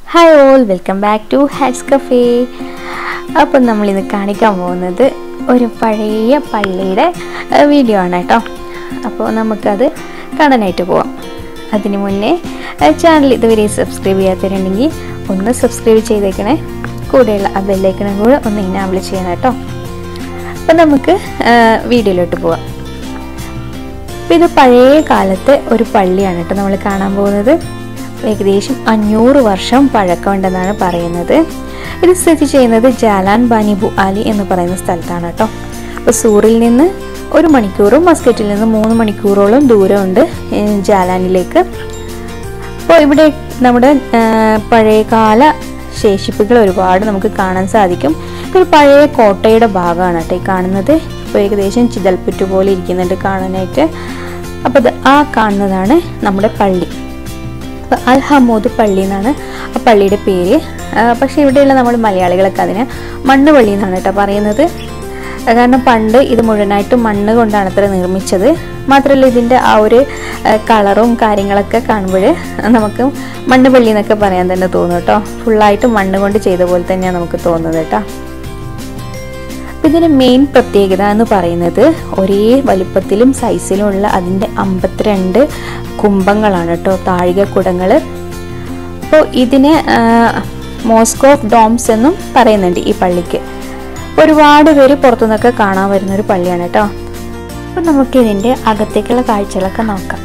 hi all welcome back to hats cafe അപ്പം നമ്മളിന്ന് കാണിക്കാൻ പോകുന്നത് ഒരു പഴയ പള്ളിയുടെ ഏഹ്, വീഡിയോ ആണ് കേട്ടോ അപ്പോൾ നമുക്കത് കാണാനായിട്ട് പോവാം അതിന് മുന്നേ ഏഹ്, ചാനൽ ഇതുവരെ സബ്സ്ക്രൈബ് ചെയ്യാത്തവരുണ്ടെങ്കിൽ ഒന്ന് സബ്സ്ക്രൈബ് ചെയ്തേക്കണേ കൂടെയുള്ള ആ ബെല്ലൈക്കണും കൂടെ ഒന്ന് ഇനാബിൾ ചെയ്യണം കേട്ടോ അപ്പം നമുക്ക് ഏഹ്, വീഡിയോയിലോട്ട് പോവാം അപ്പം ഇത് പഴയ കാലത്തെ ഒരു പള്ളിയാണ് കേട്ടോ നമ്മൾ കാണാൻ പോകുന്നത് ഏകദേശം അഞ്ഞൂറ് വർഷം പഴക്കമുണ്ടെന്നാണ് പറയുന്നത് ഇത് സ്ഥിതി ചെയ്യുന്നത് ജാലാൻ ബാനിബു അലി എന്ന് പറയുന്ന സ്ഥലത്താണ് കേട്ടോ അപ്പോൾ സൂറിൽ നിന്ന് ഒരു മണിക്കൂറും മസ്കറ്റിൽ നിന്ന് മൂന്ന് മണിക്കൂറോളം ദൂരമുണ്ട് ഏ, ജാലാനിലേക്ക് അപ്പോൾ ഇവിടെ നമ്മുടെ ആ, പഴയകാല ശേഷിപ്പുകൾ ഒരുപാട് നമുക്ക് കാണാൻ സാധിക്കും ഇതൊരു പഴയ കോട്ടയുടെ ഭാഗമാണ് കേട്ടോ ഈ കാണുന്നത് ഇപ്പോൾ ഏകദേശം ചിതൽപ്പുറ്റ് പോലെ ഇരിക്കുന്നുണ്ട് കാണാനായിട്ട് അപ്പോൾ ഇത് ആ കാണുന്നതാണ് നമ്മുടെ പള്ളി അപ്പോൾ അൽ ഹമൂദ് പള്ളി എന്നാണ് ആ പള്ളിയുടെ പേര് ആ, പക്ഷേ ഇവിടെയുള്ള നമ്മൾ മലയാളികളൊക്കെ അതിനെ മണ്ണ് പള്ളി എന്നാണ് കേട്ടോ പറയുന്നത് ആ, കാരണം പണ്ട് ഇത് മുഴുവനായിട്ട് മണ്ണ് കൊണ്ടാണ് അത്ര നിർമ്മിച്ചത് മാത്രമല്ല ഇതിൻ്റെ ആ ഒരു ആ, കളറും കാര്യങ്ങളൊക്കെ കാണുമ്പോൾ നമുക്ക് മണ്ണ് പള്ളി എന്നൊക്കെ പറയാൻ തന്നെ തോന്നും കേട്ടോ ഫുള്ളായിട്ട് മണ്ണ് കൊണ്ട് ചെയ്ത പോലെ തന്നെയാണ് നമുക്ക് തോന്നുന്നത് കേട്ടോ അപ്പോൾ ഇതിൻ്റെ മെയിൻ പ്രത്യേകത എന്ന് പറയുന്നത് ഒരേ വലിപ്പത്തിലും സൈസിലുമുള്ള അതിൻ്റെ അമ്പത്തിരണ്ട് കുംഭങ്ങളാണ് കേട്ടോ താഴിക കുടങ്ങൾ അപ്പോൾ ഇതിനെ ആ, മോസ്കോ ഓഫ് ഡോംസ് എന്നും പറയുന്നുണ്ട് ഈ പള്ളിക്ക് ഒരുപാട് പേര് പുറത്തുനിന്നൊക്കെ കാണാൻ വരുന്ന ഒരു പള്ളിയാണ് കേട്ടോ അപ്പോൾ നമുക്ക് ഇതിൻ്റെ അകത്തേക്കുള്ള കാഴ്ചകളൊക്കെ നോക്കാം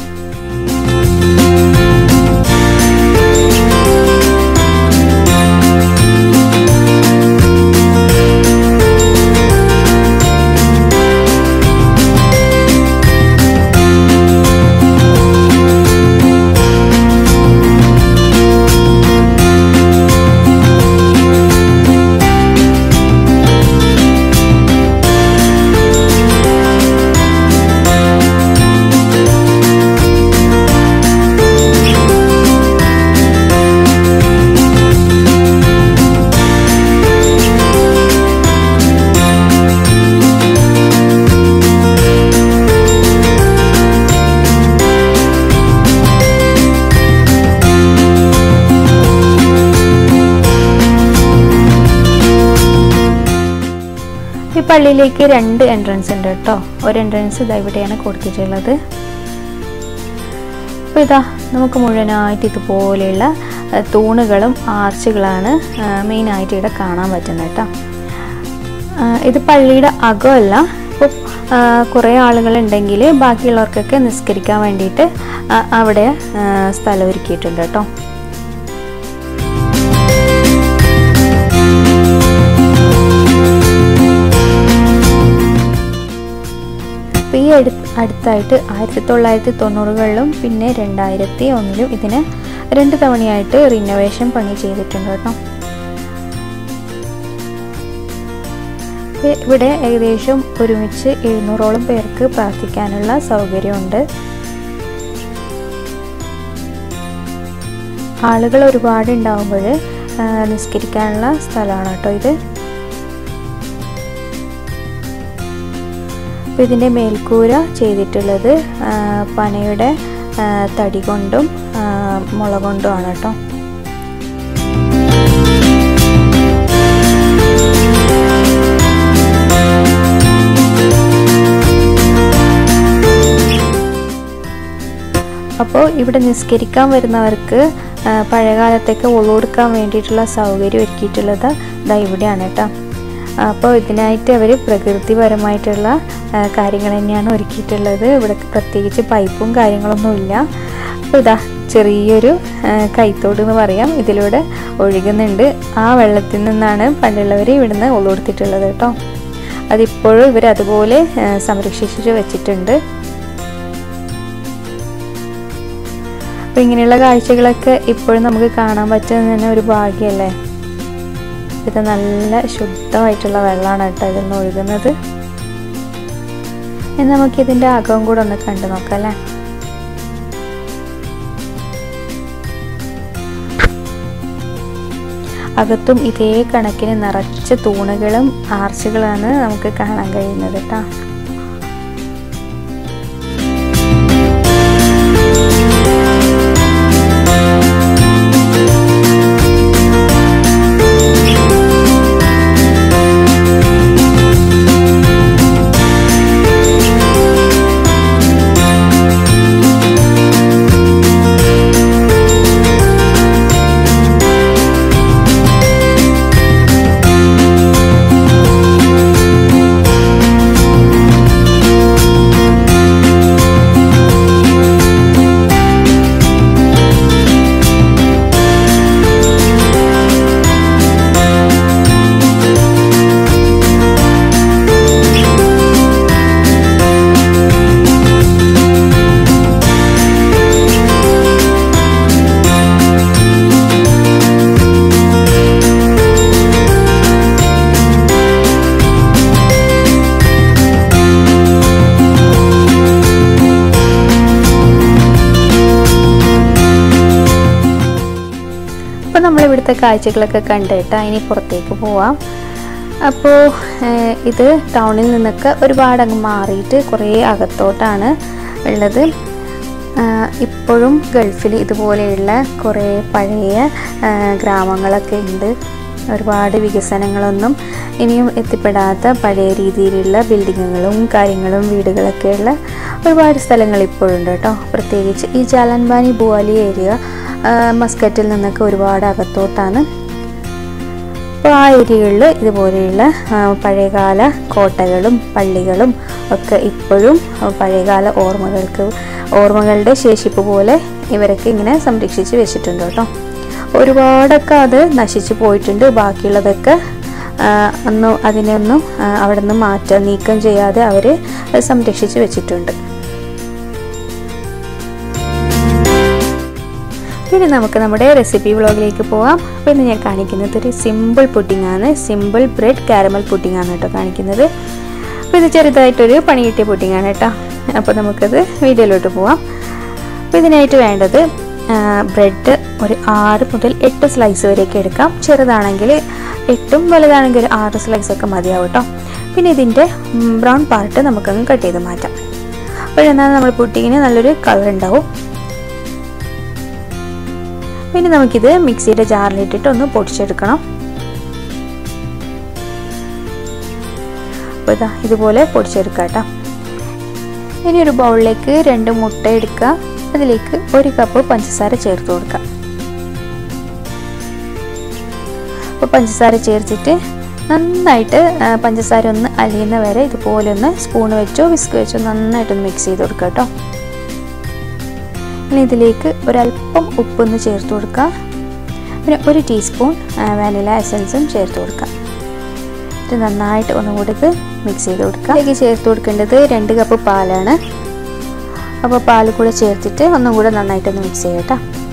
ഈ പള്ളിയിലേക്ക് രണ്ട് എൻട്രൻസ് ഉണ്ട് കേട്ടോ ഒരു എൻട്രൻസ് ഇതാ ഇവിടെയാണ് കൊടുത്തിട്ടുള്ളത് അപ്പോൾ ഇതാ നമുക്ക് മുഴുവനായിട്ട് ഇതുപോലെയുള്ള ആ, തൂണുകളും ആർച്ചുകളാണ് മെയിനായിട്ട് ഇവിടെ കാണാൻ പറ്റുന്നത് കേട്ടോ ആ, ഇത് പള്ളിയുടെ അകമല്ല ഇപ്പോൾ കുറേ ആളുകളുണ്ടെങ്കിൽ ബാക്കിയുള്ളവർക്കൊക്കെ നിസ്കരിക്കാൻ വേണ്ടിയിട്ട് ആ, അവിടെ ആ, സ്ഥലം ഒരുക്കിയിട്ടുണ്ട് കേട്ടോ അപ്പോൾ ഈ അടു അടുത്തായിട്ട് ആയിരത്തി തൊള്ളായിരത്തി തൊണ്ണൂറുകളിലും പിന്നെ രണ്ടായിരത്തി ഒന്നിലും ഇതിന് രണ്ട് തവണയായിട്ട് റിനോവേഷൻ പണി ചെയ്തിട്ടുണ്ട് കേട്ടോ ഇപ്പൊ ഇവിടെ ഏകദേശം ഒരുമിച്ച് എഴുന്നൂറോളം പേർക്ക് പ്രാർത്ഥിക്കാനുള്ള സൗകര്യമുണ്ട് ആളുകൾ ഒരുപാട് ഉണ്ടാവുമ്പോൾ നിസ്കരിക്കാനുള്ള സ്ഥലമാണ് കേട്ടോ ഇത് അപ്പോൾ ഇതിൻ്റെ മേൽക്കൂര ചെയ്തിട്ടുള്ളത് ആ, പനയുടെ ആ, തടി കൊണ്ടും ആ, മുള കൊണ്ടുമാണ് കേട്ടോ അപ്പോൾ ഇവിടെ നിസ്കരിക്കാൻ വരുന്നവർക്ക് ആ, പഴയകാലത്തേക്ക് ഒളു വേണ്ടിയിട്ടുള്ള സൗകര്യം ഒരുക്കിയിട്ടുള്ളത് ഇതാ ഇവിടെയാണ് കേട്ടോ അപ്പോൾ ഇതിനായിട്ട് അവർ പ്രകൃതിപരമായിട്ടുള്ള ആ, കാര്യങ്ങൾ തന്നെയാണ് ഒരുക്കിയിട്ടുള്ളത് ഇവിടെ പ്രത്യേകിച്ച് പൈപ്പും കാര്യങ്ങളൊന്നുമില്ല അപ്പോൾ ഇതാ ചെറിയൊരു ആ, കൈത്തോട് എന്ന് പറയാം ഇതിലൂടെ ഒഴുകുന്നുണ്ട് ആ വെള്ളത്തിൽ നിന്നാണ് പണ്ടുള്ളവർ ഇവിടുന്ന് ഒളുകൊടുത്തിട്ടുള്ളത് കേട്ടോ അതിപ്പോഴും ഇവർ അതുപോലെ ആ, സംരക്ഷിച്ച് വെച്ചിട്ടുണ്ട് അപ്പോൾ ഇങ്ങനെയുള്ള കാഴ്ചകളൊക്കെ ഇപ്പോഴും നമുക്ക് കാണാൻ പറ്റുന്നത് തന്നെ ഒരു ഭാഗ്യമല്ലേ ഇത് നല്ല ശുദ്ധമായിട്ടുള്ള വെള്ളമാണ് കേട്ടോ ഇതിൽ നിന്ന് ഒഴുകുന്നത് ഇനി നമുക്ക് ഇതിൻ്റെ അകവും കൂടെ ഒന്ന് കണ്ടു നോക്കാം അല്ലേ അകത്തും ഇതേ കണക്കിന് നിറച്ച തൂണുകളും ആർച്ചുകളാണ് നമുക്ക് കാണാൻ കഴിയുന്നത് കേട്ടോ അപ്പോൾ നമ്മൾ ഇവിടുത്തെ കാഴ്ചകളൊക്കെ കണ്ടിട്ട് ഇനി പുറത്തേക്ക് പോവാം അപ്പോൾ ഇത് ടൗണിൽ നിന്നൊക്കെ ഒരുപാട് അങ്ങ് മാറിയിട്ട് കുറേ അകത്തോട്ടാണ് ഉള്ളത് ഇപ്പോഴും ഗൾഫിൽ ഇതുപോലെയുള്ള കുറേ പഴയ ഗ്രാമങ്ങളൊക്കെ ഉണ്ട് ഒരുപാട് വികസനങ്ങളൊന്നും ഇനിയും എത്തിപ്പെടാത്ത പഴയ രീതിയിലുള്ള ബിൽഡിങ്ങുകളും കാര്യങ്ങളും വീടുകളൊക്കെയുള്ള ഒരുപാട് സ്ഥലങ്ങൾ ഇപ്പോഴുണ്ട് കേട്ടോ പ്രത്യേകിച്ച് ഈ ജാലൻബാനി ബുവാലി ഏരിയ മസ്കറ്റിൽ നിന്നൊക്കെ ഒരുപാട് അകത്തോട്ടാണ് അപ്പോൾ ആ ഏരിയകളിൽ ഇതുപോലെയുള്ള പഴയകാല കോട്ടകളും പള്ളികളും ഒക്കെ ഇപ്പോഴും പഴയകാല ഓർമ്മകൾക്ക് ഓർമ്മകളുടെ ശേഷിപ്പ് പോലെ ഇവരൊക്കെ ഇങ്ങനെ സംരക്ഷിച്ച് വെച്ചിട്ടുണ്ട് കേട്ടോ ഒരുപാടൊക്കെ അത് നശിച്ചു പോയിട്ടുണ്ട് ബാക്കിയുള്ളതൊക്കെ ഒന്നും അതിനൊന്നും അവിടെ നിന്ന് മാറ്റം നീക്കം ചെയ്യാതെ അവർ സംരക്ഷിച്ച് വെച്ചിട്ടുണ്ട് ഇനി നമുക്ക് നമ്മുടെ റെസിപ്പി വ്ളോഗിലേക്ക് പോവാം അപ്പോൾ ഇന്ന് ഞാൻ കാണിക്കുന്നത് ഒരു സിമ്പിൾ പുഡിംഗ് ആണ് സിമ്പിൾ ബ്രെഡ് കാരമൽ പുഡിംഗ് ആണ് കേട്ടോ കാണിക്കുന്നത് അപ്പോൾ ഇത് ചെറുതായിട്ടൊരു പണി കിട്ടിയ പുഡിംഗ് ആണ് കേട്ടോ അപ്പോൾ നമുക്കത് വീഡിയോയിലോട്ട് പോവാം അപ്പോൾ ഇതിനായിട്ട് വേണ്ടത് ബ്രെഡ് ഒരു ആറ് മുതൽ എട്ട് സ്ലൈസ് വരെയൊക്കെ എടുക്കാം ചെറുതാണെങ്കിൽ എട്ടും വലുതാണെങ്കിൽ ഒരു ആറ് സ്ലൈസ് ഒക്കെ മതിയാവും കേട്ടോ പിന്നെ ഇതിൻ്റെ ബ്രൗൺ പാർട്ട് നമുക്കങ്ങ് കട്ട് ചെയ്ത് മാറ്റാം അപ്പോഴെന്നാൽ നമ്മൾ പുഡിങ്ങിന് നല്ലൊരു കളർ ഉണ്ടാവും പിന്നെ നമുക്കിത് മിക്സിയുടെ ജാറിലിട്ടിട്ട് ഒന്ന് പൊടിച്ചെടുക്കണം അപ്പോൾ ഇതാ ഇതുപോലെ പൊടിച്ചെടുക്കാം കേട്ടോ ഇനി ഒരു ബൗളിലേക്ക് രണ്ട് മുട്ട എടുക്കുക അതിലേക്ക് ഒരു കപ്പ് പഞ്ചസാര ചേർത്ത് കൊടുക്കുക അപ്പോൾ പഞ്ചസാര ചേർത്തിട്ട് നന്നായിട്ട് പഞ്ചസാര ഒന്ന് അലിയുന്ന വരെ ഇതുപോലെ ഒന്ന് സ്പൂൺ വെച്ചോ വിസ്ക് വെച്ചോ നന്നായിട്ടൊന്ന് മിക്സ് ചെയ്ത് കൊടുക്കുക കേട്ടോ ഇനി ഇതിലേക്ക് ഒരല്പം ഉപ്പൊന്ന് ചേർത്ത് കൊടുക്കുക പിന്നെ ഒരു ടീസ്പൂൺ വാനില എസൻസും ചേർത്ത് കൊടുക്കുക ഇത് നന്നായിട്ട് ഒന്നും കൂടി ഇത് മിക്സ് ചെയ്ത് കൊടുക്കുക ഇതിലേക്ക് ചേർത്ത് കൊടുക്കേണ്ടത് രണ്ട് കപ്പ് പാലാണ് അപ്പോൾ പാൽ കൂടെ ചേർത്തിട്ട് ഒന്നും കൂടെ നന്നായിട്ടൊന്ന് മിക്സ് ചെയ്യട്ടോ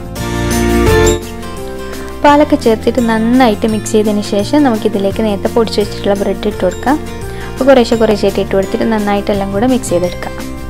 പാലൊക്കെ ചേർത്തിട്ട് നന്നായിട്ട് മിക്സ് ചെയ്തതിന് ശേഷം നമുക്കിതിലേക്ക് നേരത്തെ പൊടിച്ച് വെച്ചിട്ടുള്ള ബ്രെഡ് ഇട്ട് കൊടുക്കാം അപ്പോൾ കുറേശ്ശെ കുറേശ്ശായിട്ട് ഇട്ട് കൊടുത്തിട്ട് നന്നായിട്ടെല്ലാം കൂടെ മിക്സ് ചെയ്തെടുക്കാം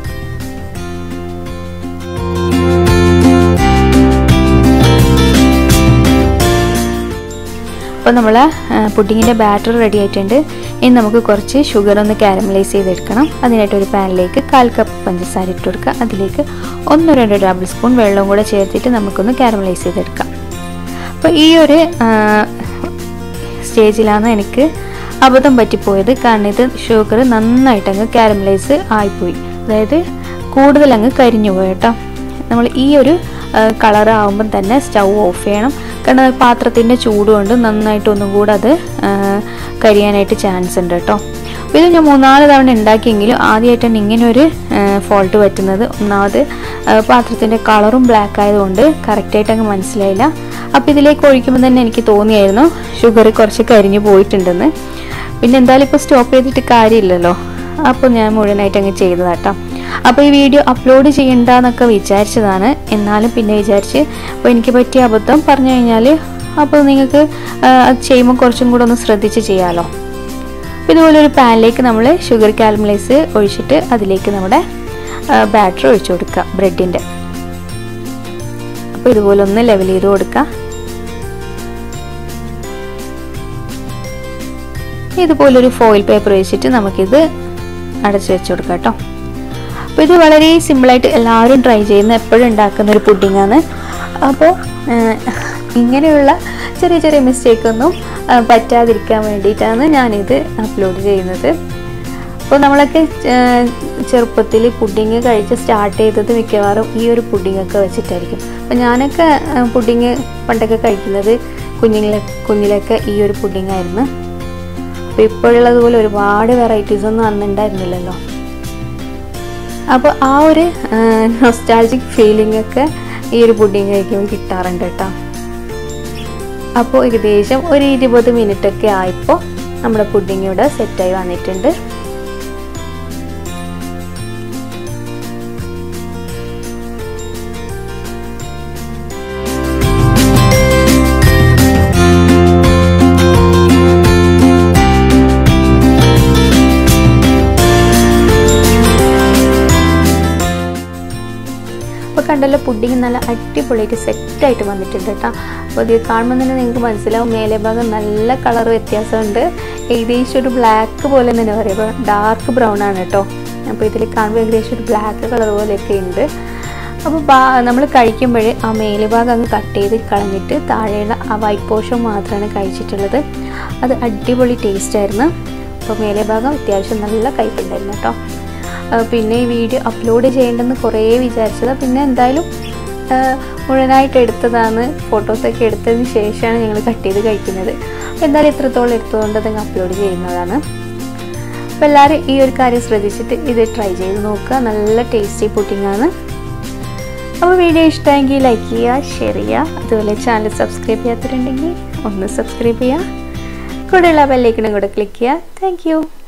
അപ്പോൾ നമ്മൾ പുഡിങ്ങിൻ്റെ ബാറ്റർ റെഡി ആയിട്ടുണ്ട് ഇനി നമുക്ക് കുറച്ച് ഷുഗർ ഒന്ന് കാരമലൈസ് ചെയ്തെടുക്കണം അതിനായിട്ട് ഒരു പാനിലേക്ക് കാൽ കപ്പ് പഞ്ചസാര ഇട്ട് കൊടുക്കുക അതിലേക്ക് ഒന്നോ രണ്ടോ ടേബിൾ സ്പൂൺ വെള്ളവും കൂടെ ചേർത്തിട്ട് നമുക്കൊന്ന് കാരമലൈസ് ചെയ്തെടുക്കാം അപ്പോൾ ഈ ഒരു സ്റ്റേജിലാണ് എനിക്ക് അബദ്ധം പറ്റിപ്പോയത് കാരണം ഇത് ഷുഗർ നന്നായിട്ട് അങ്ങ് കാരമലൈസ് ആയിപ്പോയി അതായത് കൂടുതൽ അങ്ങ് കരിഞ്ഞു പോയി കേട്ടോ നമ്മൾ ഈ ഒരു കളർ ആകുമ്പം തന്നെ സ്റ്റൗ ഓഫ് ചെയ്യണം കാരണം പാത്രത്തിൻ്റെ ചൂട് കൊണ്ട് നന്നായിട്ട് ഒന്നും കൂടെ അത് കരിയാനായിട്ട് ചാൻസ് ഉണ്ട് കേട്ടോ അപ്പോൾ ഇത് ഞാൻ മൂന്നാല് തവണ ഉണ്ടാക്കിയെങ്കിലും ആദ്യമായിട്ടാണ് ഇങ്ങനെ ഒരു ഫോൾട്ട് പറ്റുന്നത് ഒന്നാമത് പാത്രത്തിൻ്റെ കളറും ബ്ലാക്ക് ആയതുകൊണ്ട് കറക്റ്റായിട്ട് അങ്ങ് മനസ്സിലായില്ല അപ്പോൾ ഇതിലേക്ക് ഒഴിക്കുമ്പോൾ തന്നെ എനിക്ക് തോന്നിയായിരുന്നു ഷുഗർ കുറച്ച് കരിഞ്ഞു പോയിട്ടുണ്ടെന്ന് പിന്നെ എന്തായാലും ഇപ്പോൾ സ്റ്റോപ്പ് ചെയ്തിട്ട് കാര്യമില്ലല്ലോ അപ്പോൾ ഞാൻ മുഴുവനായിട്ട് അങ്ങ് ചെയ്തതാട്ടോ അപ്പോൾ ഈ വീഡിയോ അപ്ലോഡ് ചെയ്യണ്ടെന്നൊക്കെ വിചാരിച്ചതാണ് എന്നാലും പിന്നെ വിചാരിച്ച് അപ്പോൾ എനിക്ക് പറ്റിയ അബദ്ധം പറഞ്ഞു കഴിഞ്ഞാൽ അപ്പോൾ നിങ്ങൾക്ക് അത് ചെയ്യുമ്പോൾ കുറച്ചും കൂടെ ഒന്ന് ശ്രദ്ധിച്ച് ചെയ്യാമല്ലോ അപ്പോൾ ഇതുപോലെ ഒരു പാനിലേക്ക് നമ്മൾ ഷുഗർ കാൽമലൈസ് ഒഴിച്ചിട്ട് അതിലേക്ക് നമ്മുടെ ബാറ്റർ ഒഴിച്ചു കൊടുക്കുക ബ്രെഡിൻ്റെ അപ്പോൾ ഇതുപോലെ ഒന്ന് ലെവൽ ചെയ്ത് കൊടുക്കുക ഇതുപോലൊരു ഫോയിൽ പേപ്പർ വെച്ചിട്ട് നമുക്കിത് അടച്ചു വെച്ച് കൊടുക്കാം കേട്ടോ അപ്പോൾ ഇത് വളരെ സിമ്പിളായിട്ട് എല്ലാവരും ട്രൈ ചെയ്യുന്ന എപ്പോഴും ഉണ്ടാക്കുന്ന ഒരു പുഡിങ്ങാണ് അപ്പോൾ ഇങ്ങനെയുള്ള ചെറിയ ചെറിയ മിസ്റ്റേക്കൊന്നും പറ്റാതിരിക്കാൻ വേണ്ടിയിട്ടാണ് ഞാനിത് അപ്ലോഡ് ചെയ്യുന്നത് അപ്പോൾ നമ്മളൊക്കെ ചെറുപ്പത്തിൽ പുഡിങ് കഴിച്ച് സ്റ്റാർട്ട് ചെയ്തത് മിക്കവാറും ഈ ഒരു പുഡിങ്ങൊക്കെ വെച്ചിട്ടായിരിക്കും അപ്പോൾ ഞാനൊക്കെ പുഡിങ് പണ്ടൊക്കെ കഴിക്കുന്നത് കുഞ്ഞിലെ കുഞ്ഞിലൊക്കെ ഈ ഒരു പുഡിങ്ങായിരുന്നു അപ്പോൾ ഇപ്പോഴുള്ളതുപോലെ ഒരുപാട് വെറൈറ്റീസ് ഒന്നും അന്നുണ്ടായിരുന്നില്ലല്ലോ അപ്പോൾ ആ ഒരു നൊസ്റ്റാൾജിക് ഫീലിംഗ് ഒക്കെ ഈ ഒരു പുഡിങ് കഴിക്കുമ്പോൾ കിട്ടാറുണ്ട് കേട്ടോ അപ്പോൾ ഏകദേശം ഒരു ഇരുപത് മിനിറ്റ് ഒക്കെ ആയപ്പോൾ നമ്മുടെ പുഡിങ് ഇവിടെ സെറ്റായി വന്നിട്ടുണ്ട് അപ്പോൾ കണ്ട കൊണ്ടുള്ള പുഡിങ് നല്ല അടിപൊളിയായിട്ട് സെറ്റായിട്ട് വന്നിട്ടുണ്ട് കേട്ടോ അപ്പോൾ ഇത് കാണുമ്പോൾ തന്നെ നിങ്ങൾക്ക് മനസ്സിലാവും മേലെ ഭാഗം നല്ല കളർ വ്യത്യാസമുണ്ട് ഏകദേശം ഒരു ബ്ലാക്ക് പോലെ തന്നെ പറയാം അപ്പോൾ ഡാർക്ക് ബ്രൗൺ ആണ് കേട്ടോ അപ്പോൾ ഇതിൽ കാണുമ്പോൾ ഏകദേശം ഒരു ബ്ലാക്ക് കളർ പോലെയൊക്കെ ഉണ്ട് അപ്പോൾ നമ്മൾ കഴിക്കുമ്പോൾ ആ മേലെ ഭാഗം അങ്ങ് കട്ട് ചെയ്ത് കളഞ്ഞിട്ട് താഴെയുള്ള ആ വൈറ്റ് പോർഷൻ മാത്രമാണ് കഴിച്ചിട്ടുള്ളത് അത് അടിപൊളി ടേസ്റ്റ് ആയിരുന്നു അപ്പോൾ മേലെ ഭാഗം അത്യാവശ്യം നല്ല കയ്പുണ്ടായിരുന്നു കേട്ടോ ആ, പിന്നെ ഈ വീഡിയോ അപ്ലോഡ് ചെയ്യേണ്ടെന്ന് കുറേ വിചാരിച്ചത് പിന്നെ എന്തായാലും ആ, മുഴുവനായിട്ട് എടുത്തതാണ് ഫോട്ടോസൊക്കെ എടുത്തതിന് ശേഷമാണ് ഞങ്ങൾ കട്ട് ചെയ്ത് കഴിക്കുന്നത് അപ്പോൾ എന്തായാലും ഇത്രത്തോളം എടുത്തുകൊണ്ട് അതങ്ങ് അപ്ലോഡ് ചെയ്യുന്നതാണ് അപ്പോൾ എല്ലാവരും ഈ ഒരു കാര്യം ശ്രദ്ധിച്ചിട്ട് ഇത് ട്രൈ ചെയ്ത് നോക്കുക നല്ല ടേസ്റ്റി പുഡിംഗ് ആണ് അപ്പോൾ വീഡിയോ ഇഷ്ടമെങ്കിൽ ലൈക്ക് ചെയ്യുക ഷെയർ ചെയ്യുക അതുപോലെ ചാനൽ സബ്സ്ക്രൈബ് ചെയ്യാത്തവരുണ്ടെങ്കിൽ ഒന്ന് സബ്സ്ക്രൈബ് ചെയ്യുക കൂടെയുള്ള ബെല്ലൈക്കണും കൂടെ ക്ലിക്ക് ചെയ്യുക താങ്ക്